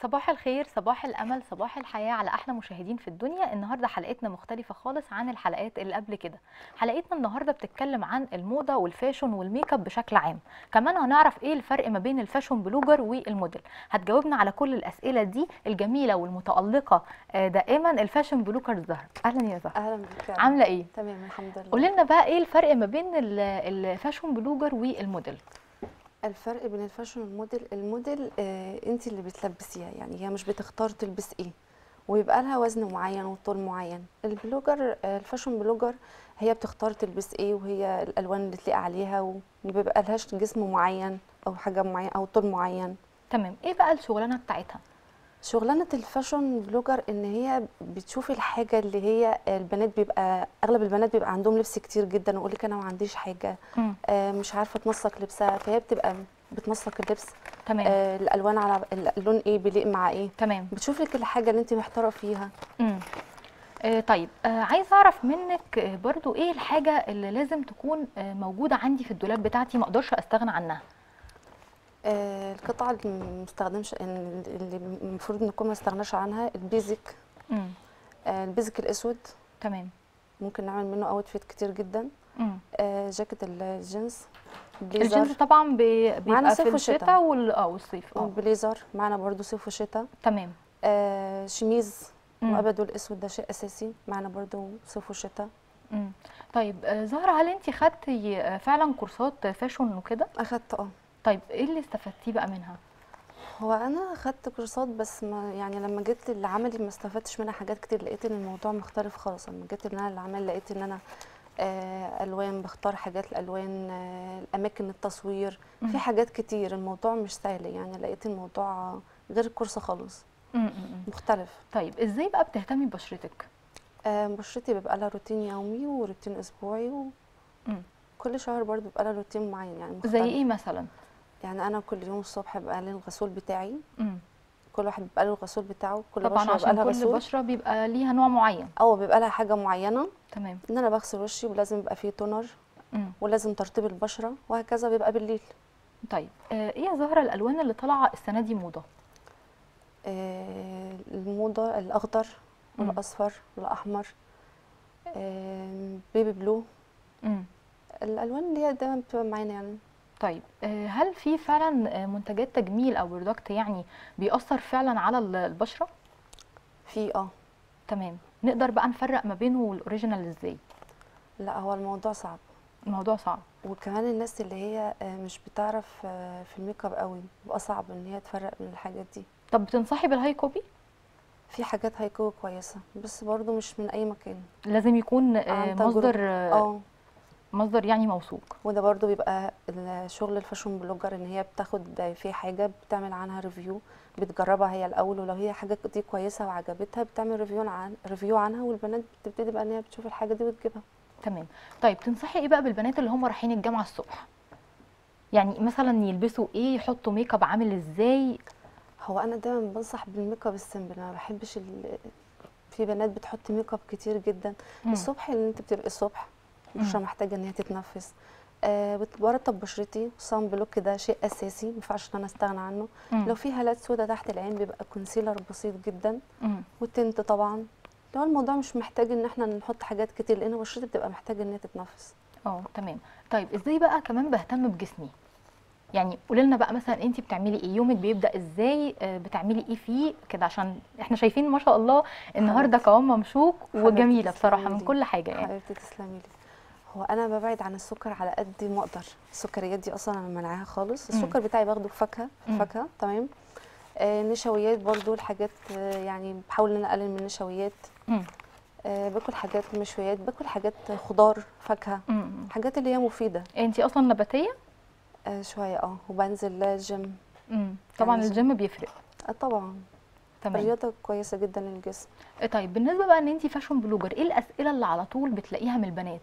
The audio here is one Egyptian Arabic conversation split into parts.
صباح الخير صباح الامل صباح الحياه على احلى مشاهدين في الدنيا النهارده حلقتنا مختلفه خالص عن الحلقات اللي قبل كده حلقتنا النهارده بتتكلم عن الموضه والفاشن والميك اب بشكل عام كمان هنعرف ايه الفرق ما بين الفاشن بلوجر والموديل هتجاوبنا على كل الاسئله دي الجميله والمتالقه آه، دائما الفاشن بلوجر زهر اهلا يا زهر اهلا بك يا عامله ايه تمام الحمد لله قولي لنا بقى ايه الفرق ما بين ال- الفاشن بلوجر والموديل الفرق بين الفاشن والموديل الموديل آه انت اللي بتلبسيها يعني هي مش بتختار تلبس ايه ويبقى لها وزن معين وطول معين البلوجر آه الفاشن بلوجر هي بتختار تلبس ايه وهي الالوان اللي تليق عليها وما بيبقى لهاش جسم معين او حاجه معين او طول معين تمام ايه بقى الشغلانه بتاعتها شغلانه الفاشن بلوجر ان هي بتشوف الحاجه اللي هي البنات بيبقى اغلب البنات بيبقى عندهم لبس كتير جدا ويقول لك انا ما عنديش حاجه مم. آه، مش عارفه تنسق لبسها فهي بتبقى بتنسق اللبس تمام آه، الالوان على اللون ايه بيليق مع ايه تمام بتشوف لك الحاجه اللي انت محتاره فيها امم آه طيب آه عايزه اعرف منك آه برضو ايه الحاجه اللي لازم تكون آه موجوده عندي في الدولاب بتاعتي ما اقدرش استغنى عنها آه، القطعه اللي مستخدمش اللي المفروض نكون ما نستغناش عنها البيزك امم آه، البيزك الاسود تمام ممكن نعمل منه اوتفيت كتير جدا امم آه، جاكيت الجينز الجينز بليزر طبعا بي- بيبقى صيف في وشتاء. الشتاء وال اه والصيف اه والبليزر معنا برضو صيف وشتاء تمام آه، شميز مم. الابيض والاسود ده شيء اساسي معنا برضو صيف وشتاء امم طيب آه زهره هل انت خدتي آه فعلا كورسات فاشن وكده اخدت اه طيب ايه اللي استفدتيه بقى منها هو انا خدت كورسات بس ما يعني لما جيت لعملي ما استفدتش منها حاجات كتير لقيت ان الموضوع مختلف خالص لما جيت ان انا العمل لقيت ان انا آه الوان بختار حاجات الالوان آه الاماكن التصوير مم. في حاجات كتير الموضوع مش سهل يعني لقيت الموضوع غير الكورس خالص امم مختلف طيب ازاي بقى بتهتمي ببشرتك آه بشرتي بيبقى لها روتين يومي وروتين اسبوعي مم. وكل شهر برضو بيبقى لها روتين معين يعني مختلف زي ايه مثلا يعني انا كل يوم الصبح بيبقى لي الغسول بتاعي امم كل واحد بيبقى له الغسول بتاعه كل طبعا بشره بيبقى عشان لها كل غسول بشره بيبقى ليها نوع معين او بيبقى لها حاجه معينه تمام ان انا بغسل وشي ولازم يبقى فيه تونر امم ولازم ترطيب البشره وهكذا بيبقى بالليل طيب آه، ايه يا زهره الالوان اللي طالعه السنه دي موضه آه الموضه الاخضر مم. والاصفر والاحمر آه بيبي بلو امم الالوان اللي هي دايما بتبقى معانا يعني طيب آه، هل في فعلا آه، منتجات تجميل او برودكت يعني بيأثر فعلا على ال- البشره في اه تمام نقدر بقى نفرق ما بينه والاوريجينال ازاي لا هو الموضوع صعب الموضوع صعب وكمان الناس اللي هي آه، مش بتعرف آه، في الميك اب قوي بيبقى صعب ان هي تفرق من الحاجات دي طب بتنصحي بالهاي كوبي في حاجات هيكون كويسه بس برضو مش من اي مكان لازم يكون آه، عن تجربة. مصدر آه، اه مصدر يعني موثوق وده برضو بيبقى الشغل الفاشون بلوجر ان هي بتاخد في حاجه بتعمل عنها ريفيو بتجربها هي الاول ولو هي حاجه دي كويسه وعجبتها بتعمل ريفيو عن ريفيو عنها والبنات بتبتدي بقى ان هي بتشوف الحاجه دي وتجيبها تمام طيب تنصحي ايه بقى بالبنات اللي هم رايحين الجامعه الصبح يعني مثلا يلبسوا ايه يحطوا ميك اب عامل ازاي هو انا دايما بنصح بالميك اب السيمبل انا ما بحبش ال... في بنات بتحط ميك اب كتير جدا مم. الصبح اللي انت بتبقي الصبح البشره مم. محتاجه ان هي تتنفس آه بت- برطب بشرتي صن بلوك ده شيء اساسي ما ينفعش ان انا استغنى عنه مم. لو في هالات سودا تحت العين بيبقى كونسيلر بسيط جدا مم. والتنت طبعا لو الموضوع مش محتاج ان احنا نحط حاجات كتير لان بشرتي بتبقى محتاجه ان هي تتنفس اه تمام طيب ازاي بقى كمان بهتم بجسمي يعني قولي لنا بقى مثلا انت بتعملي ايه يومك بيبدا ازاي آه، بتعملي ايه فيه كده عشان احنا شايفين ما شاء الله النهارده حبيبتي. قوام ممشوق حبيبتي وجميله بصراحه تسلمي من لي. كل حاجه يعني حبيبتي تسلمي لي هو انا ببعد عن السكر على قد ما اقدر السكريات دي اصلا انا منعاها خالص مم. السكر بتاعي باخده في فاكهه مم. فاكهه تمام آه نشويات برضو الحاجات آه يعني بحاول ان انا اقلل من النشويات مم. آه باكل حاجات مشويات باكل حاجات خضار فاكهه مم. حاجات اللي هي مفيده انت اصلا نباتيه آه شويه اه وبنزل جيم مم. طبعا يعني الجيم بيفرق آه طبعا تمام الرياضه كويسه جدا للجسم آه، طيب بالنسبه بقى ان انت فاشن بلوجر ايه الاسئله اللي على طول بتلاقيها من البنات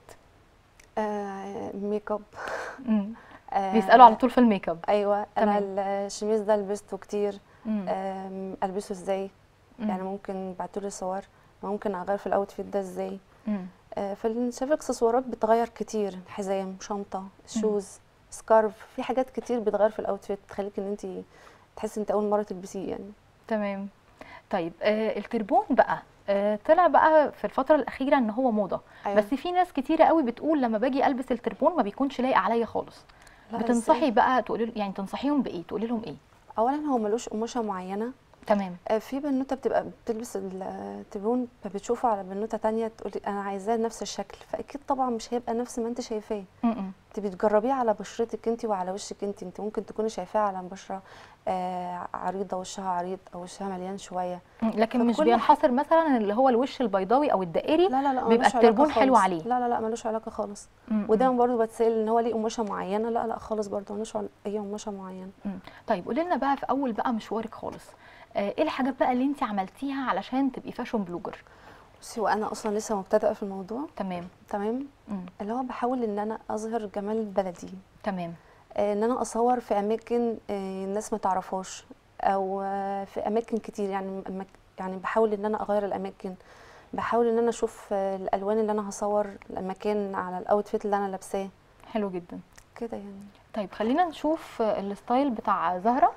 آه ميك اب مم. آه بيسالوا على طول في الميك اب ايوه انا تمام. الشميز ده لبسته كتير مم. آم، البسه ازاي مم. يعني ممكن بعتولي صور ممكن اغير في الاوتفيت ده ازاي مم. آه، فشايف اكسسوارات بتغير كتير حزام شنطه شوز سكارف في حاجات كتير بتغير في الاوتفيت تخليك ان انت تحسي انت اول مره تلبسيه يعني تمام طيب آه التربون بقى آه طلع بقى في الفتره الاخيره ان هو موضه أيوة. بس في ناس كتيره قوي بتقول لما باجي البس التربون ما بيكونش لايق عليا خالص لا، بتنصحي إزاي؟ بقى تقولي يعني تنصحيهم بايه تقولي لهم ايه اولا هو ملوش قماشه معينه تمام آه، في بنوته بتبقى بتلبس التبون فبتشوفه على بنوته تانية تقولي انا عايزاه نفس الشكل فاكيد طبعا مش هيبقى نفس ما انت شايفاه م-م. انت بتجربيه على بشرتك انت وعلى وشك انت انت ممكن تكوني شايفاه على بشره آه عريضه وشها عريض او وشها مليان شويه م، لكن مش فكل بينحصر مثلا اللي هو الوش البيضاوي او الدائري لا لا لا بيبقى ملوش علاقة التربون حلو خالص. عليه. لا لا لا ملوش علاقه خالص م-م. ودايما برضو بتسال ان هو ليه قماشه معينه لا لا خالص برضو ملوش عل- اي قماشه معينه مم. طيب قولي لنا بقى في اول بقى مشوارك خالص آه، ايه الحاجات بقى اللي انت عملتيها علشان تبقي فاشون بلوجر بصي وانا اصلا لسه مبتدئه في الموضوع تمام تمام مم. اللي هو بحاول ان انا اظهر جمال البلدي تمام آه، ان انا اصور في اماكن آه، الناس ما تعرفهاش او آه، في اماكن كتير يعني أماك- يعني بحاول ان انا اغير الاماكن بحاول ان انا اشوف آه، الالوان اللي انا هصور المكان على الاوتفيت اللي انا لابساه حلو جدا كده يعني طيب خلينا نشوف آه، الستايل بتاع زهرة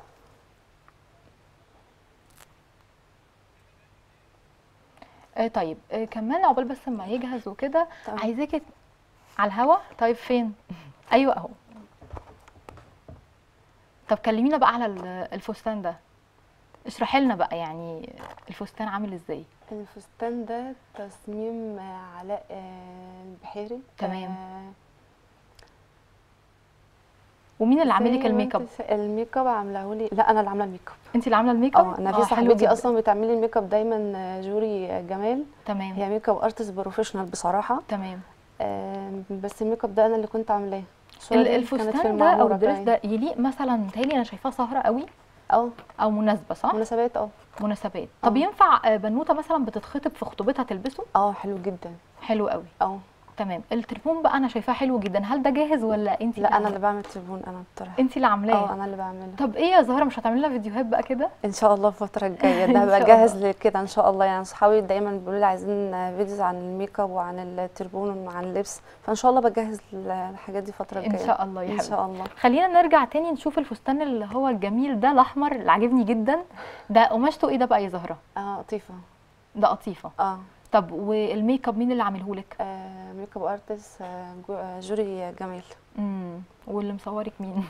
آه، طيب آه، كمان عقبال بس ما يجهز وكده تمام. عايزاكي على الهوا طيب فين ايوه اهو طب كلمينا بقى على ال- الفستان ده اشرحي لنا بقى يعني الفستان عامل ازاي الفستان ده تصميم آه، علاء آه، البحيري تمام. آه، ومين اللي عامل زي لك ما الميك اب انت شا- الميك اب عاملاه لي لا انا اللي عامله الميك اب انت اللي عامله الميك اب اه انا في حلو صاحبتي جدا. اصلا بتعمل لي الميك اب دايما آه، جوري آه، جمال تمام هي ميك اب ارتست بروفيشنال بصراحه تمام آم، بس الميك اب ده انا اللي كنت عاملاه الصورة ال- دي كانت في الفستان ده او المعمورة الدريس بتاعي. ده يليق مثلا متهيألي انا شايفاه سهره قوي اه او مناسبه صح مناسبات اه مناسبات طب آه. ينفع آه، بنوته مثلا بتتخطب في خطوبتها تلبسه اه حلو جدا حلو قوي اه تمام التليفون بقى انا شايفاه حلو جدا هل ده جاهز ولا انت لا انا اللي بعمل تليفون انا بصراحه انت اللي اه عاملاه انا اللي بعمله طب ايه يا زهره مش هتعملي لنا فيديوهات بقى كده ان شاء الله الفتره الجايه إن ده شاء هبقى الله. جاهز لكده ان شاء الله يعني صحابي دايما بيقولوا لي عايزين فيديوز عن الميك اب وعن التربون وعن اللبس فان شاء الله بجهز الحاجات دي الفتره ان الجايه شاء الله يا ان حبيبتي شاء الله خلينا نرجع تاني نشوف الفستان اللي هو الجميل ده الاحمر اللي عاجبني جدا ده قماشته ايه ده بقى يا زهره اه لطيفه ده قطيفه اه طب والميك اب مين اللي عامله لك آه، ميك اب ارتست آه، جو- آه، جوري جمال امم واللي مصورك مين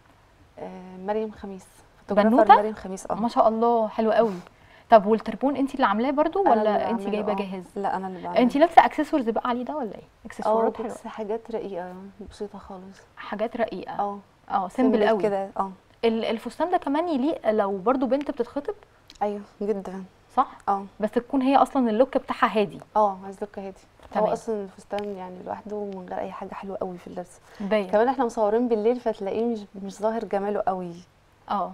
آه، مريم خميس بنوتة؟ فوتوغرافر مريم خميس اه ما شاء الله حلو قوي طب والتربون انت اللي عاملاه برضو أنا اللي ولا انت بعمله، جايبه آه. جاهز لا انا اللي بعمله انت لابسه اكسسوارز بقى عليه ده ولا ايه اه اكسسوارات حلوه بس حاجات رقيقه بسيطه خالص حاجات رقيقه اه اه سيمبل قوي كده اه ال- الفستان ده كمان يليق لو برضو بنت بتتخطب ايوه جدا صح اه بس تكون هي اصلا اللوك بتاعها هادي اه عايز لك هادي تمام. هو اصلا الفستان يعني لوحده من غير اي حاجه حلوه قوي في اللبس باين كمان احنا مصورين بالليل فتلاقيه مش مش ظاهر جماله قوي اه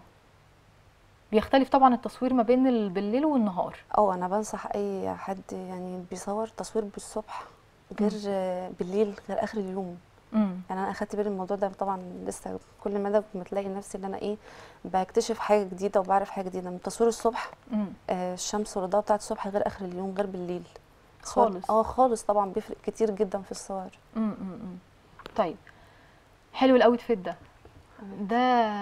بيختلف طبعا التصوير ما بين ال- بالليل والنهار اه انا بنصح اي حد يعني بيصور تصوير بالصبح غير آه، بالليل غير اخر اليوم امم يعني انا اخدت بالي من الموضوع ده طبعا لسه كل مدى بتلاقي نفسي ان انا ايه بكتشف حاجه جديده وبعرف حاجه جديده من تصوير الصبح امم آه، الشمس والاضاءه بتاعت الصبح غير اخر اليوم غير بالليل صور- خالص. اه خالص طبعا بيفرق كتير جدا في الصور امم طيب حلو الاوتفيت ده ده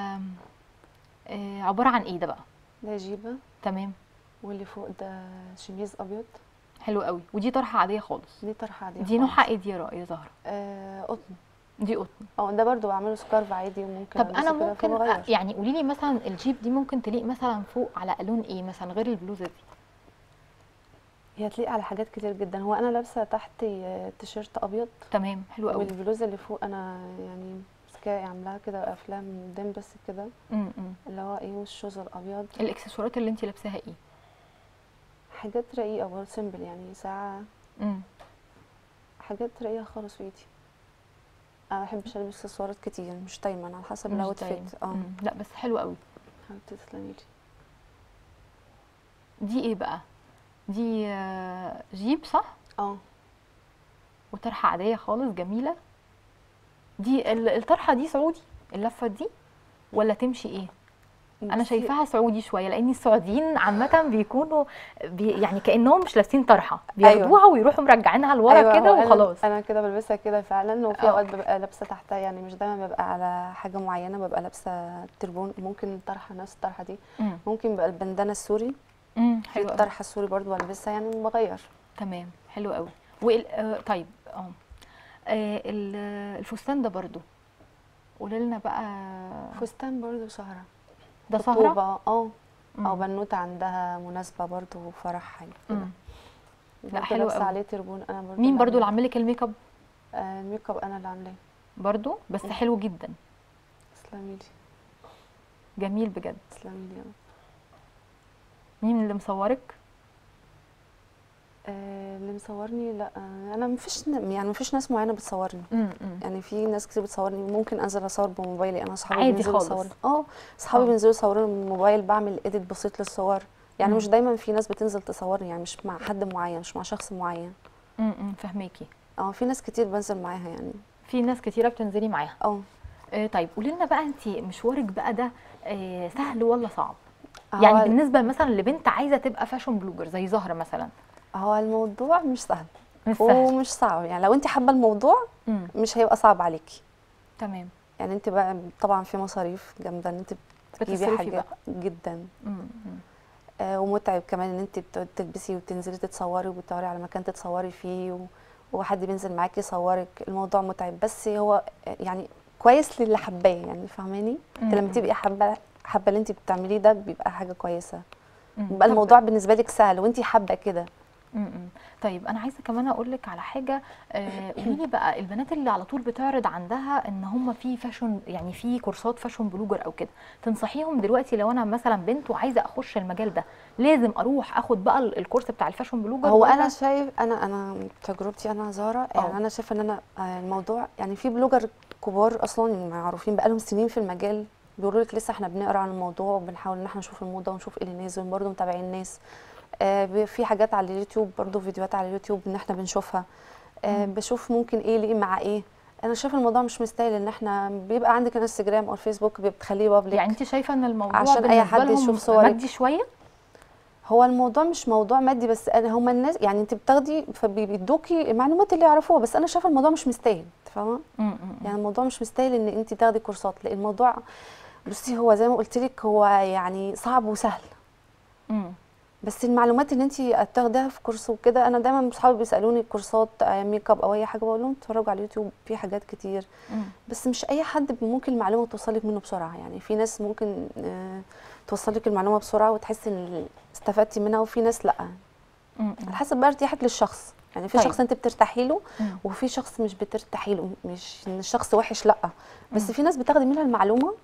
آه عباره عن ايه ده بقى ده جيبه تمام واللي فوق ده شميز ابيض حلو قوي ودي طرحه عاديه خالص دي طرحه عاديه دي خالص. نوعها ايه دي يا رأي يا زهره آه قطن دي قطن اه ده برضو بعمله سكارف عادي وممكن طب ألبسه انا كده ممكن فبغير. أ- يعني قولي لي مثلا الجيب دي ممكن تليق مثلا فوق على لون ايه مثلا غير البلوزه دي هي تليق على حاجات كتير جدا هو انا لابسه تحت آه، تيشيرت ابيض تمام حلو قوي والبلوزه اللي فوق انا يعني ماسكاها عاملاها كده افلام من قدام بس كده امم اللي هو ايه والشوز الابيض الاكسسوارات اللي انت لابساها ايه حاجات رقيقه برضه سيمبل يعني ساعه امم حاجات رقيقه خالص في ايدي انا ما بحبش البس اكسسوارات كتير مش دايما على حسب مش الاوت دايما. فيت اه مم. لا بس حلو قوي حبيبتي تسلمي لي دي ايه بقى دي آه، جيب صح اه وطرحه عاديه خالص جميله دي ال- الطرحه دي سعودي اللفه دي ولا تمشي ايه انا بصي، شايفاها سعودي شويه لان السعوديين عامه بيكونوا بي يعني كانهم مش لابسين طرحه بياخدوها ويروحوا مرجعينها لورا أيوة، كده هو أنا- وخلاص انا كده بلبسها كده فعلا وفي آه. اوقات ببقى لابسه تحتها يعني مش دايما ببقى على حاجه معينه ببقى لابسه تربون ممكن طرحه نفس الطرحه دي مم. ممكن بقى البندانه السوري امم في حلو قوي الطرحه السوري برضو بلبسها يعني بغير تمام حلو قوي وال... آه طيب اه آه، ال- الفستان ده برضو قولي لنا بقى فستان برضو سهره ده سهره خطوبه اه او مم. بنوته عندها مناسبه برضو فرح حاجه كده مم. برضو حلو لابسه قوي. عليه تربون انا برضو مين برضو اللي عاملاه. عامل لك الميك اب آه الميك اب انا اللي عاملاه برضو بس مم. حلو جدا تسلمي لي جميل بجد تسلمي لي يا رب. مين اللي مصورك آه اللي مصورني لا آه انا مفيش ن- يعني مفيش ناس معينه بتصورني امم يعني في ناس كتير بتصورني ممكن انزل اصور بموبايلي انا اصحابي عادي بينزلوا خالص. يصوروا اه اصحابي آه. بينزلوا يصوروا بالموبايل بعمل اديت بسيط للصور يعني مم. مش دايما في ناس بتنزل تصورني يعني مش مع حد معين مش مع شخص معين امم فهماكي اه في ناس كتير بنزل معاها يعني في ناس كتيره بتنزلي معاها اه آه طيب قولي لنا بقى انت مشوارك بقى ده آه سهل ولا صعب هو يعني بالنسبه مثلا لبنت عايزه تبقى فاشن بلوجر زي زهره مثلا هو الموضوع مش سهل مش سهل ومش صعب يعني لو انت حابه الموضوع امم مش هيبقى صعب عليكي تمام يعني انت بقى طبعا في مصاريف جامده ان انت تجيبي بتصرفي حاجات بقى جدا امم آه، ومتعب كمان ان انت بتقعدي تلبسي وتنزلي تتصوري وبتدوري على مكان تتصوري فيه و... وحد بينزل معاكي يصورك الموضوع متعب بس هو آه، يعني كويس للي حباه يعني فاهماني انت لما مم. تبقي حابه حابه اللي انت بتعمليه ده بيبقى حاجه كويسه مم. بيبقى طب- الموضوع بالنسبه لك سهل وانت حابه كده امم طيب انا عايزه كمان اقول لك على حاجه آه، قولي لي بقى البنات اللي على طول بتعرض عندها ان هم في فاشن يعني في كورسات فاشن بلوجر او كده تنصحيهم دلوقتي لو انا مثلا بنت وعايزه اخش المجال ده لازم اروح اخد بقى ال- الكورس بتاع الفاشن بلوجر هو ولا- انا شايف انا انا تجربتي انا زهره يعني اه. انا شايفه ان انا آه، الموضوع يعني في بلوجر كبار اصلا معروفين بقالهم سنين في المجال بيقولوا لك لسه احنا بنقرا عن الموضوع وبنحاول ان احنا نشوف الموضه ونشوف ايه اللي نازل برضه متابعين الناس آه، ب- في حاجات على اليوتيوب برضه فيديوهات على اليوتيوب ان احنا بنشوفها آه، مم. بشوف ممكن ايه ليه مع ايه انا شايفه الموضوع مش مستاهل ان احنا بيبقى عندك انستجرام او الفيسبوك بتخليه بابليك يعني انت شايفه ان الموضوع عشان أي بالنسبه حد لهم يشوف صورك. مادي شويه هو الموضوع مش موضوع مادي بس انا هما الناس يعني انت بتاخدي فبيدوكي المعلومات اللي يعرفوها بس انا شايفه الموضوع مش مستاهل انت فاهمه امم يعني الموضوع مش مستاهل ان انت تاخدي كورسات لان الموضوع بصي هو زي ما قلت لك هو يعني صعب وسهل امم بس المعلومات اللي انت هتاخديها في كورس وكده انا دايما اصحابي بيسالوني كورسات آه، ميك اب او اي حاجه بقول لهم اتفرجوا على اليوتيوب في حاجات كتير بس مش اي حد ممكن المعلومه توصلك منه بسرعه يعني في ناس ممكن آه، توصلك المعلومه بسرعه وتحسي ان استفدتي منها وفي ناس لا على حسب بقى ارتياحك للشخص يعني في طيب. شخص انت بترتاحي له مم. وفي شخص مش بترتاحي له مش ان الشخص وحش لا بس مم. في ناس بتاخدي منها المعلومه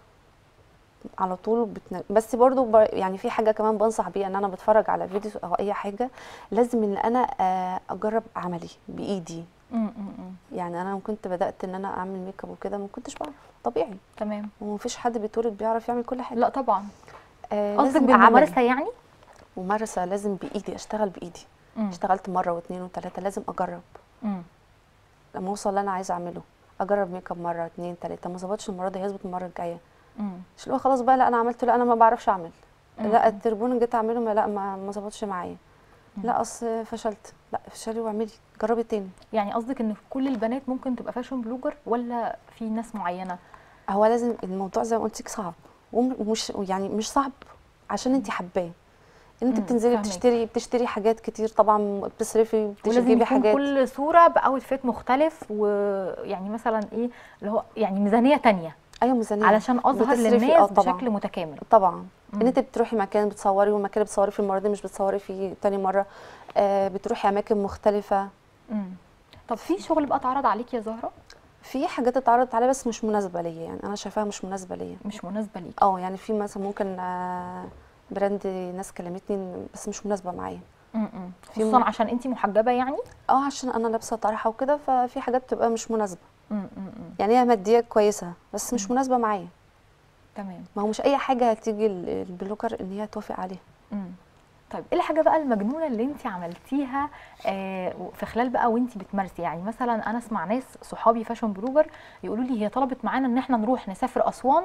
على طول بتن... بس برضو ب... يعني في حاجه كمان بنصح بيها ان انا بتفرج على فيديو او اي حاجه لازم ان انا آه، اجرب عملي بايدي امم امم يعني انا كنت بدات ان انا اعمل ميك اب وكده ما كنتش بعرف طبيعي تمام ومفيش حد بيتولد بيعرف يعمل كل حاجه لا طبعا آه قصدك لازم عملي بالممارسه يعني ممارسه لازم بايدي اشتغل بايدي مم. اشتغلت مره واثنين وثلاثه لازم اجرب مم. لما اوصل اللي انا عايزه اعمله اجرب ميك اب مره اتنين تلاته ما ظبطش المره دي هيظبط المره الجايه مم. مش اللي هو خلاص بقى لا انا عملت لا انا ما بعرفش اعمل مم. لا التربون جيت اعمله ما لا ما ما ظبطش معايا مم. لا اصل فشلت لا فشلي واعملي جربي تاني يعني قصدك ان كل البنات ممكن تبقى فاشن بلوجر ولا في ناس معينه هو لازم الموضوع زي ما قلت لك صعب وم- ومش يعني مش صعب عشان انت حباه انت مم، بتنزلي فاهمك. بتشتري بتشتري حاجات كتير طبعا بتصرفي ولازم بتجيبي يكون حاجات كل صوره باوتفيت مختلف ويعني مثلا ايه اللي هو يعني ميزانيه تانية ايوه ميزانيه علشان اظهر بتصرفي، للناس آه طبعا. بشكل متكامل طبعا مم. ان انت بتروحي مكان بتصوري والمكان اللي بتصوري فيه المره دي مش بتصوري فيه تاني مره آه بتروحي اماكن مختلفه مم. طب في شغل بقى اتعرض عليك يا زهره في حاجات اتعرضت عليا بس مش مناسبه ليا يعني انا شايفاها مش مناسبه ليا مش مناسبه ليك اه يعني في مثلا ممكن آه براند ناس كلمتني بس مش مناسبه معايا مم. مم. في خصوصا م- عشان انت محجبه يعني اه عشان انا لابسه طرحه وكده ففي حاجات بتبقى مش مناسبه مم. مم. مم. يعني هي ماديه كويسه بس مش مم. مناسبه معايا تمام ما هو مش اي حاجه هتيجي ال- البلوكر ان هي توافق عليها مم. طيب ايه الحاجه بقى المجنونه اللي انت عملتيها آه في خلال بقى وانت بتمارسي يعني مثلا انا اسمع ناس صحابي فاشن بلوجر يقولوا لي هي طلبت معانا ان احنا نروح نسافر اسوان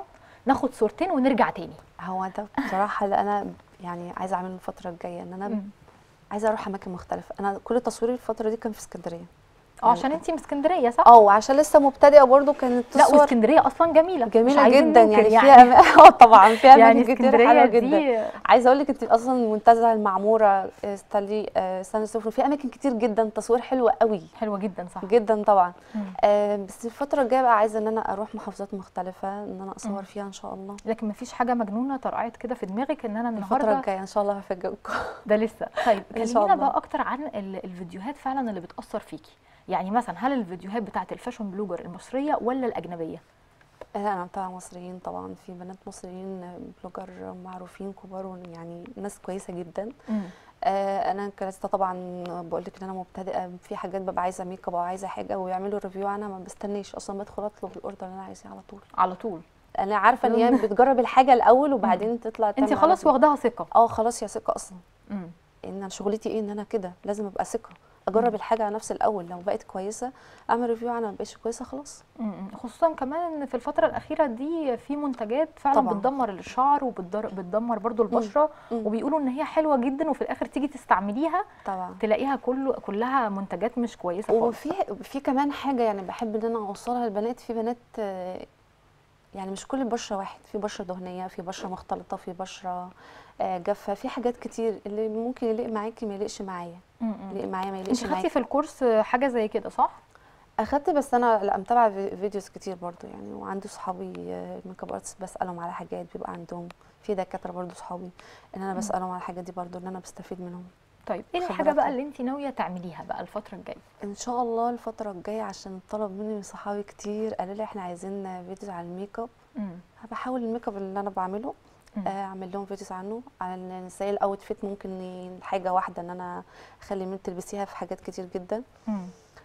ناخد صورتين ونرجع تاني هو ده بصراحه اللي انا يعني عايزه اعمله الفتره الجايه ان انا مم. عايزه اروح اماكن مختلفه انا كل تصويري الفتره دي كان في اسكندريه اه عشان انتي من اسكندريه صح اه وعشان لسه مبتدئه برضو كانت لا الصور واسكندريه اصلا جميله مش جميله عايزين جدا ننكر يعني فيها أما- اه طبعا فيها يعني اماكن كتير اسكندريه حلوه جدا دي عايزه اقول لك انت اصلا منتزه المعموره آه، ستانلي آه، ستانلي سوفر في اماكن كتير جدا تصوير حلو قوي حلوه جدا صح جدا طبعا مم. آه، بس الفتره الجايه بقى عايزه ان انا اروح محافظات مختلفه ان انا اصور مم. فيها ان شاء الله لكن مفيش حاجه مجنونه طرقعت كده في دماغك ان انا الفتره النهارده الجايه ان شاء الله هفاجئكم ده لسه طيب إن شاء كلمينا الله. بقى اكتر عن ال- الفيديوهات فعلا اللي بتاثر فيكي يعني مثلا هل الفيديوهات بتاعت الفاشن بلوجر المصريه ولا الاجنبيه لا انا متابعه مصريين طبعا في بنات مصريين آه، بلوجر معروفين كبار يعني ناس كويسه جدا مم. آه، انا كلاستا طبعا بقول لك ان انا مبتدئه في حاجات ببقى عايزه ميك اب او عايزه حاجه ويعملوا ريفيو عنها ما بستناش اصلا بدخل اطلب الاوردر اللي انا عايزاه على طول على طول انا عارفه ان هي بتجرب الحاجه الاول وبعدين تطلع انت تعمل على خلاص طول. واخداها ثقه اه خلاص يا ثقه اصلا مم. ان انا شغلتي ايه ان انا كده لازم ابقى ثقه اجرب الحاجه على نفسي الاول لو بقت كويسه اعمل ريفيو عنها ما بقتش كويسه خلاص مم. خصوصا كمان ان في الفتره الاخيره دي في منتجات فعلا طبعاً. بتدمر الشعر وبتدمر برضو البشره مم. وبيقولوا ان هي حلوه جدا وفي الاخر تيجي تستعمليها طبعا تلاقيها كله كلها منتجات مش كويسه خالص وفي في كمان حاجه يعني بحب ان انا اوصلها للبنات في بنات آه، يعني مش كل البشره واحد في بشره دهنيه في بشره مختلطه في بشره آه، جافه في حاجات كتير اللي ممكن يليق معاكي ما يليقش معايا مم. يليق معايا ما انت يليقش خدتي معاكي في الكورس حاجه زي كده صح اخدت بس انا لا متابعه في- فيديوز كتير برضو يعني وعندي صحابي آه، ميك اب ارتست بسالهم على حاجات بيبقى عندهم في دكاتره برضو صحابي ان انا بسالهم على الحاجات دي برضو ان انا بستفيد منهم طيب ايه الحاجه خبراتها. بقى اللي انت ناويه تعمليها بقى الفتره الجايه ان شاء الله الفتره الجايه عشان طلب مني من صحابي كتير قالوا لي احنا عايزين فيديوز على الميك اب مم. بحاول الميك اب اللي انا بعمله مم. آه، اعمل لهم فيديوز عنه على ازاي الاوتفيت ممكن ي- حاجه واحده ان انا اخلي من تلبسيها في حاجات كتير جدا مم.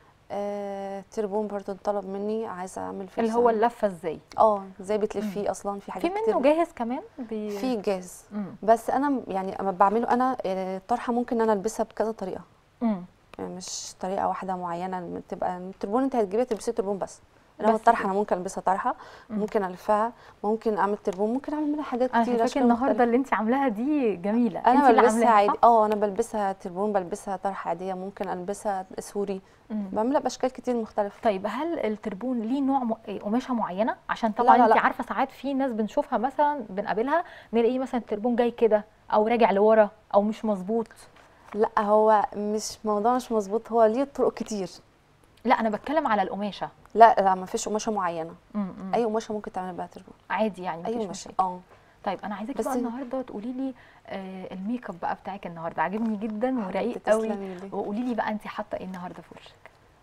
آه تربون برضو طلب مني عايزه اعمل اللي فيديوز هو عنه. اللفه ازاي اه ازاي بتلفيه اصلا في في حاجات منه كتير جاهز كمان بي... في جاهز مم. بس انا م- يعني اما بعمله انا آه، الطرحه ممكن انا البسها بكذا طريقه مم. يعني مش طريقه واحده معينه تبقى التربون انت هتجيبيها تلبسيه تربون بس انما بس الطرحه كده. انا ممكن البسها طرحه مم. ممكن الفها ممكن اعمل تربون ممكن اعمل منها حاجات انا كتير شايفاكي أشكال النهارده مختلفة. اللي انت عاملاها دي جميله انا انت اللي بلبسها عاملاها عادي صح؟ اه انا بلبسها تربون بلبسها طرحه عاديه ممكن البسها سوري مم. بعملها باشكال كتير مختلفه طيب هل التربون ليه نوع م... إيه، قماشه معينه عشان طبعا لا، انت لا. عارفه ساعات في ناس بنشوفها مثلا بنقابلها نلاقيه مثلا التربون جاي كده او راجع لورا او مش مظبوط لا هو مش موضوع مش مظبوط هو ليه طرق كتير لا انا بتكلم على القماشه لا لا ما فيش قماشه معينه مم. مم. اي قماشه ممكن تعمل بيها تربون عادي يعني اي مفيش قماشه مشاكل اه طيب انا عايزاكي بس- بقى النهارده تقولي لي آه الميك اب بقى بتاعك النهارده عاجبني جدا ورقيق حبيبتي قوي تسلمي لي. وقولي لي بقى انت حاطه ايه النهارده في وشك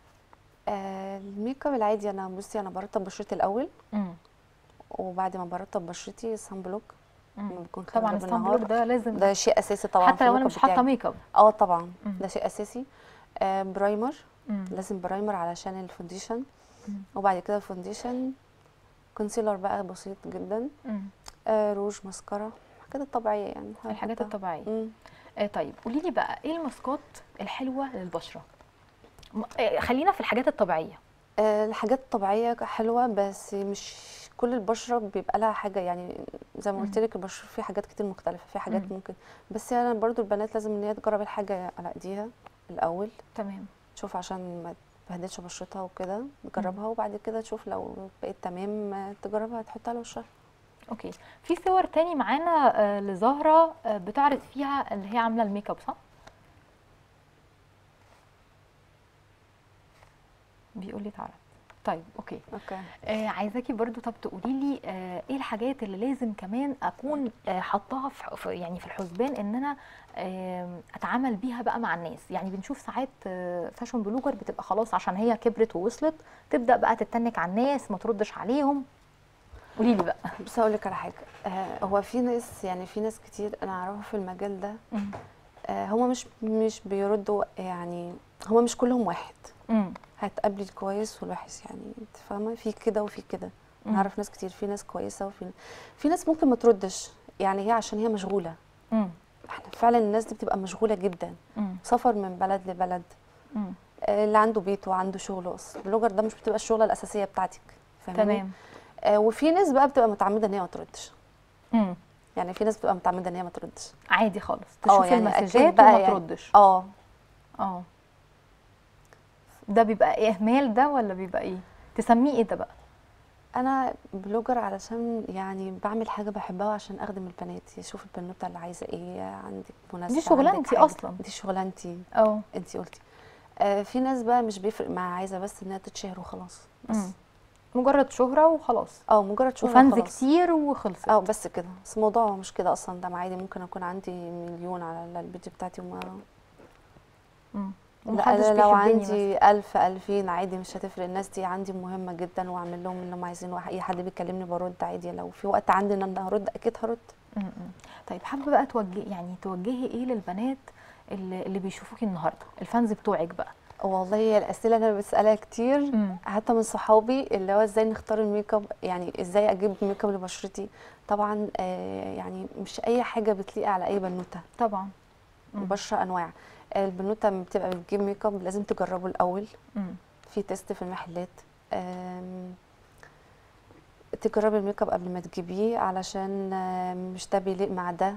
آه الميك اب العادي انا بصي انا برطب بشرتي الاول مم. وبعد ما برطب بشرتي صن بلوك مم. لما بكون خارجه طبعا بالنهار الصن بلوك ده لازم ده شيء اساسي طبعا حتى في لو انا الميك مش اب حاطه بتاعي. ميك اب اه طبعا مم. ده شيء اساسي آه برايمر مم. لازم برايمر علشان الفونديشن مم. وبعد كده الفونديشن كونسيلر بقى بسيط جدا مم. آه روج ماسكارا الحاجات الطبيعيه يعني الحاجات هحطها. الطبيعيه مم. آه طيب قولي لي بقى ايه الماسكات الحلوه للبشره م- آه خلينا في الحاجات الطبيعيه آه الحاجات الطبيعيه حلوه بس مش كل البشره بيبقى لها حاجه يعني زي ما قلت لك البشره في حاجات كتير مختلفه في حاجات مم. ممكن بس يعني برضو البنات لازم ان هي تجرب الحاجه على ايديها الاول تمام تشوف عشان ما تبهدلش بشرتها وكده تجربها وبعد كده تشوف لو بقت تمام آه، تجربها تحطها على وشها اوكي في صور تاني معانا آه لزهره آه بتعرض فيها اللي هي عامله الميك اب صح بيقول لي تعرض طيب اوكي اوكي آه عايزاكي برضو طب تقولي لي آه ايه الحاجات اللي لازم كمان اكون آه حطاها في ح- في- يعني في الحسبان ان انا آه اتعامل بيها بقى مع الناس يعني بنشوف ساعات آه فاشن بلوجر بتبقى خلاص عشان هي كبرت ووصلت تبدا بقى تتنك على الناس ما تردش عليهم قولي لي بقى بس اقول لك على حاجه آه هو في ناس يعني في ناس كتير انا اعرفها في المجال ده مم. آه هما مش مش بيردوا يعني هما مش كلهم واحد مم. هتقابلي الكويس والوحش يعني انت فاهمه في كده وفي كده مم. انا اعرف ناس كتير في ناس كويسه وفي في ناس ممكن ما تردش يعني هي عشان هي مشغوله مم. احنا فعلا الناس دي بتبقى مشغوله جدا مم. سفر من بلد لبلد مم. آه، اللي عنده بيت وعنده شغله اصل البلوجر ده مش بتبقى الشغله الاساسيه بتاعتك فاهماني تمام آه وفي ناس بقى بتبقى متعمده ان هي ما تردش امم يعني في ناس بتبقى متعمده ان هي ما تردش عادي خالص اه تشوف يعني أكيد المسجات بقى وما يعني- تردش اه اه ده بيبقى إيه اهمال ده ولا بيبقى ايه تسميه ايه ده بقى انا بلوجر علشان يعني بعمل حاجه بحبها عشان اخدم البنات يشوف البنوته اللي عايزه ايه عندك مناسبه دي شغلانتي عندك حاجة. أصلاً. دي شغلانتي اه انت قلتي آه في ناس بقى مش بيفرق معاها عايزه بس انها تتشهر وخلاص بس مم. مجرد شهرة وخلاص اه مجرد شهره وفانز وخلاص. كتير وخلصت اه بس كده بس الموضوع مش كده اصلا ده عادي ممكن اكون عندي مليون على البيج بتاعتي وما مم. لا ومحدش أنا لو بيحبني عندي ألف ألفين عادي مش هتفرق الناس دي عندي مهمة جدا وأعمل لهم اللي هم عايزينه أي حد بيكلمني برد عادي لو في وقت عندي إن أنا هرد أكيد هرد م- م. طيب حابه بقى توجهي يعني توجهي ايه للبنات اللي, اللي بيشوفوكي النهارده الفانز بتوعك بقى والله هي الأسئلة أنا بسألها كتير مم. حتى من صحابي اللي هو ازاي نختار الميك اب يعني ازاي اجيب ميك اب لبشرتي طبعا آه يعني مش اي حاجه بتليق على اي بنوته طبعا مم. وبشره انواع البنوته لما بتبقى بتجيب ميك اب لازم تجربه الاول مم. في تيست في المحلات آم، تجربي الميك اب قبل ما تجيبيه علشان آم، مش ده بيليق مع ده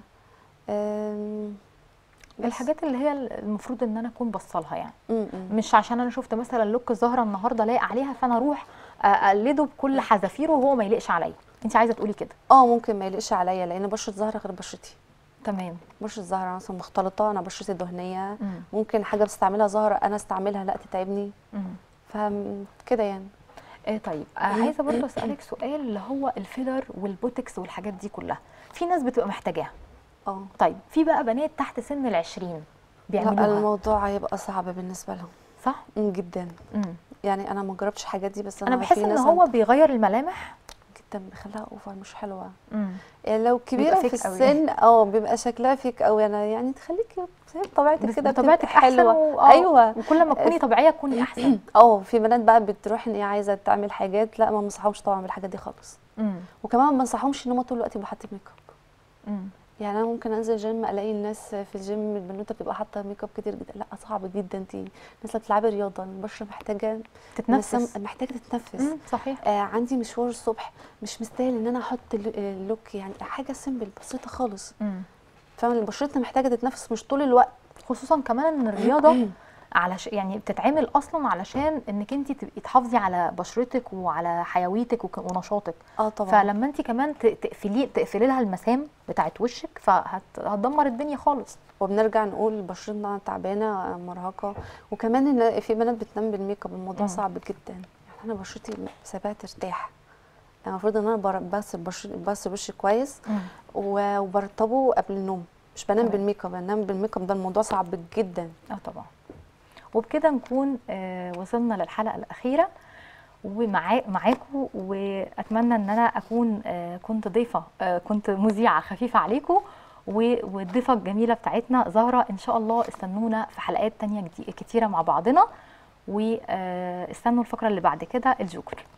آم، بس. الحاجات اللي هي المفروض ان انا اكون بصلها يعني م- م. مش عشان انا شفت مثلا لوك الزهره النهارده لايق عليها فانا اروح اقلده بكل حذافيره وهو ما يليقش عليا انت عايزه تقولي كده اه ممكن ما يليقش عليا لان بشره زهره غير بشرتي تمام بشره زهره مثلا مختلطه انا بشرتي دهنيه مم. ممكن حاجه بستعملها زهره انا استعملها لا تتعبني مم. فكده يعني آه طيب آه عايزه برضه اسالك سؤال اللي هو الفيلر والبوتكس والحاجات دي كلها في ناس بتبقى محتاجاها اه طيب في بقى بنات تحت سن العشرين لا بيعملوها الموضوع هيبقى صعب بالنسبه لهم صح م، جدا مم. يعني انا ما جربتش الحاجات دي بس انا, انا بحس في ان ناس هو عند- بيغير الملامح جدا بيخليها اوفر مش حلوه مم. يعني لو كبيره بيبقى في فيك قوي. السن اه بيبقى شكلها فيك قوي انا يعني تخليكي زي بطبيعتك بس كده بطبيعتك بتبقى احسن حلوه و... آه، ايوه وكل ما تكوني طبيعيه تكوني احسن اه في بنات بقى بتروح ان هي عايزه تعمل حاجات لا ما بنصحهمش طبعا بالحاجات دي خالص مم. وكمان ما بنصحهمش ان هم طول الوقت يبقوا حاطين ميك اب مم. يعني انا ممكن انزل جيم الاقي الناس في الجيم البنوته بتبقى حاطه ميك اب كتير جدا لا صعب جدا انت الناس اللي بتلعبي رياضه البشره محتاجه تتنفس مسام- محتاجه تتنفس مم. صحيح آه عندي مشوار الصبح مش مستاهل ان انا احط ال- اللوك يعني حاجه سيمبل بسيطه خالص مم. فاهمه بشرتنا محتاجه تتنفس مش طول الوقت خصوصا كمان ان الرياضه علش يعني بتتعمل اصلا علشان انك انت تبقي تحافظي على بشرتك وعلى حيويتك وك- ونشاطك اه طبعا فلما انت كمان ت- تقفلي تقفلي لها المسام بتاعت وشك فهتدمر الدنيا خالص وبنرجع نقول بشرتنا تعبانه مرهقه وكمان ان في بنات بتنام بالميك اب الموضوع مم. صعب جدا يعني انا بشرتي سابها ترتاح يعني المفروض ان انا بر- بغسل بشر- بغسل وشي كويس و- وبرطبه قبل النوم مش بنام تمام. بالميك اب بنام بالميك اب ده الموضوع صعب جدا اه طبعا وبكده نكون آه، وصلنا للحلقه الاخيره ومعاكم واتمنى ان انا اكون آه، كنت ضيفه آه، كنت مذيعه خفيفه عليكم و- والضيفه الجميله بتاعتنا زهره ان شاء الله استنونا في حلقات تانية جدي- كتيره مع بعضنا واستنوا الفقره اللي بعد كده الجوكر